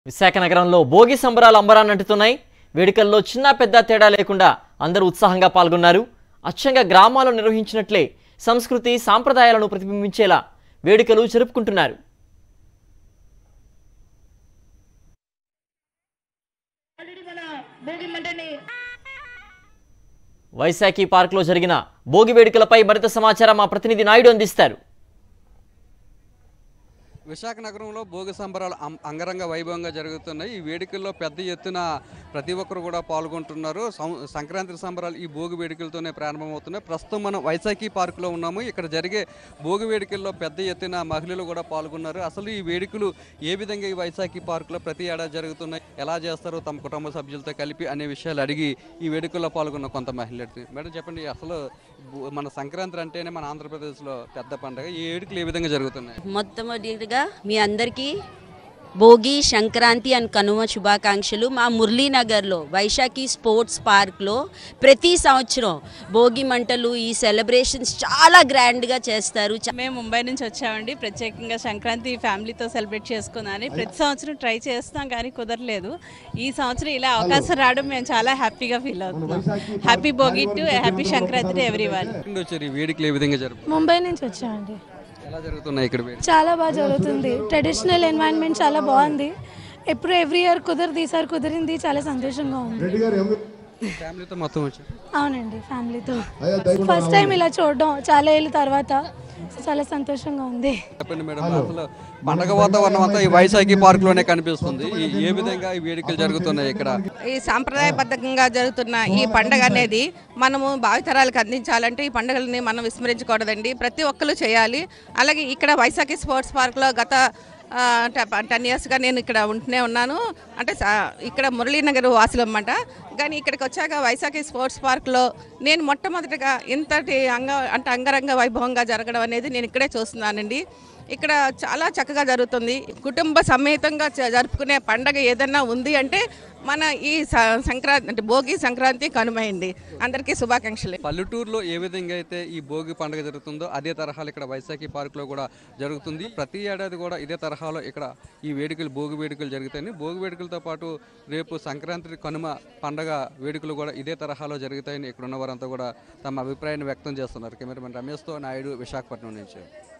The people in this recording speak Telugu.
విశాఖ నగరంలో భోగి సంబరాలు అంబరాన్నంటుతున్నాయి వేడుకల్లో చిన్న పెద్ద తేడా లేకుండా అందరూ ఉత్సాహంగా పాల్గొన్నారు అచ్చంగా గ్రామాల్లో నిర్వహించినట్లే సంస్కృతి సాంప్రదాయాలను ప్రతిబింబించేలా వేడుకలు జరుపుకుంటున్నారు ఆల్రెడీ మన భోగి మంటని వైశాఖి పార్క్లో జరిగిన భోగి వేడుకలపై మరింత సమాచారం మా ప్రతినిధి నాయుడు అందిస్తారు విశాఖ నగరంలో భోగి సంబరాలు అం- అంగరంగ వైభవంగా జరుగుతున్నాయి ఈ వేడుకల్లో పెద్ద ఎత్తున ప్రతి ఒక్కరు కూడా పాల్గొంటున్నారు సం- సంక్రాంతి సంబరాలు ఈ భోగి వేడుకలతోనే ప్రారంభమవుతున్నాయి ప్రస్తుతం మనం వైశాఖి పార్కులో ఉన్నాము ఇక్కడ జరిగే భోగి వేడుకల్లో పెద్ద ఎత్తున మహిళలు కూడా పాల్గొన్నారు అసలు ఈ వేడుకలు ఏ విధంగా ఈ వైశాఖి పార్కులో ప్రతి ఏడాది జరుగుతున్నాయి ఎలా చేస్తారు తమ కుటుంబ సభ్యులతో కలిపి అనే విషయాలు అడిగి ఈ వేడుకల్లో పాల్గొన్న కొంత మహిళలు మేడం చెప్పండి అసలు భూ- మన సంక్రాంతి అంటేనే మన ఆంధ్రప్రదేశ్లో పెద్ద పండుగ ఈ వేడుకలు ఏ విధంగా జరుగుతున్నాయి మొట్టమొదటిగా మీ అందరికీ భోగి సంక్రాంతి అండ్ కనుమ శుభాకాంక్షలు మా మురళీనగర్లో వైశాఖి స్పోర్ట్స్ పార్క్లో ప్రతి సంవత్సరం భోగి మంటలు ఈ సెలబ్రేషన్స్ చాలా గ్రాండ్గా చేస్తారు చ- మేము ముంబై నుంచి వచ్చామండి ప్రత్యేకంగా సంక్రాంతి ఫ్యామిలీతో సెలబ్రేట్ చేసుకుందామని ప్రతి సంవత్సరం ట్రై చేస్తాం కానీ కుదరలేదు ఈ సంవత్సరం ఇలా అవకాశం రావడం మేము చాలా హ్యాపీగా ఫీల్ అవుతున్నాం happy Bhogi to happy Sankranti to everyone ఎక్కడి నుండి వచ్చారు ఈ వేడుకలు ఏ విధంగా జరుపు ముంబై నుంచి వచ్చామండి ఎలా జరుగుతున్నాయి ఇక్కడ వేడుకలు చాలా బాగా జరుగుతుంది ట్రెడిషనల్ ఎన్వైరన్మెంట్ చాలా బాగుంది ఎప్పుడు ఎవ్రీ ఇయర్ కుదరదు ఈసారి కుదిరింది చాలా సంతోషంగా ఉంది ఫ్యామిలీతో మొత్తం వచ్చారు అవునండి ఫ్యామిలీతో ఫస్ట్ టైం ఇలా చూడడం చాలా ఏళ్ళ తర్వాత చాలా సంతోషంగా ఉంది చెప్పండి మేడం అసలు పండగ వాతావరణం అంతా ఈ వైశాఖి పార్క్ లోనే కనిపిస్తుంది ఈ ఏ విధంగా ఈ వేడుకలు జరుగుతున్నాయి ఇక్కడ ఈ సాంప్రదాయబద్ధంగా జరుగుతున్న ఈ పండగ అనేది మనము భావితరాలకు అందించాలంటే ఈ పండుగలని మనం విస్మరించకూడదండి ప్రతి ఒక్కరు చేయాలి అలాగే ఇక్కడ వైశాఖి స్పోర్ట్స్ పార్క్లో గత టెన్ ఇయర్స్గా నేను ఇక్కడ ఉంటూనే ఉన్నాను అంటే సా- ఇక్కడ మురళీనగర్ వాసులు అన్నమాట కానీ ఇక్కడికి వచ్చాక వైశాఖి స్పోర్ట్స్ పార్క్లో నేను మొట్టమొదటిగా ఇంతటి అంగ అంటే అంగరంగ వైభవంగా జరగడం అనేది నేను ఇక్కడే చూస్తున్నానండి ఇక్కడ చాలా చక్కగా జరుగుతుంది కుటుంబ సమేతంగా జ- జరుపుకునే పండగ ఏదన్నా ఉంది అంటే మన ఈ స- సంక్రాంతి అంటే భోగి సంక్రాంతి కనుమైంది అందరికీ శుభాకాంక్షలు పల్లెటూరులో ఏ విధంగా అయితే ఈ భోగి పండుగ జరుగుతుందో అదే తరహాలో ఇక్కడ వైశాఖి పార్క్ లో కూడా జరుగుతుంది ప్రతి ఏడాది కూడా ఇదే తరహాలో ఇక్కడ ఈ వేడుకలు భోగి వేడుకలు జరుగుతాయని భోగి వేడుకలతో పాటు రేపు సంక్రాంతి కనుమ పండగ వేడుకలు కూడా ఇదే తరహాలో జరుగుతాయని ఇక్కడ ఉన్న వారంతా కూడా తమ అభిప్రాయాన్ని వ్యక్తం చేస్తున్నారు కెమెరామెన్ రమేష్తో నాయుడు విశాఖపట్నం నుంచి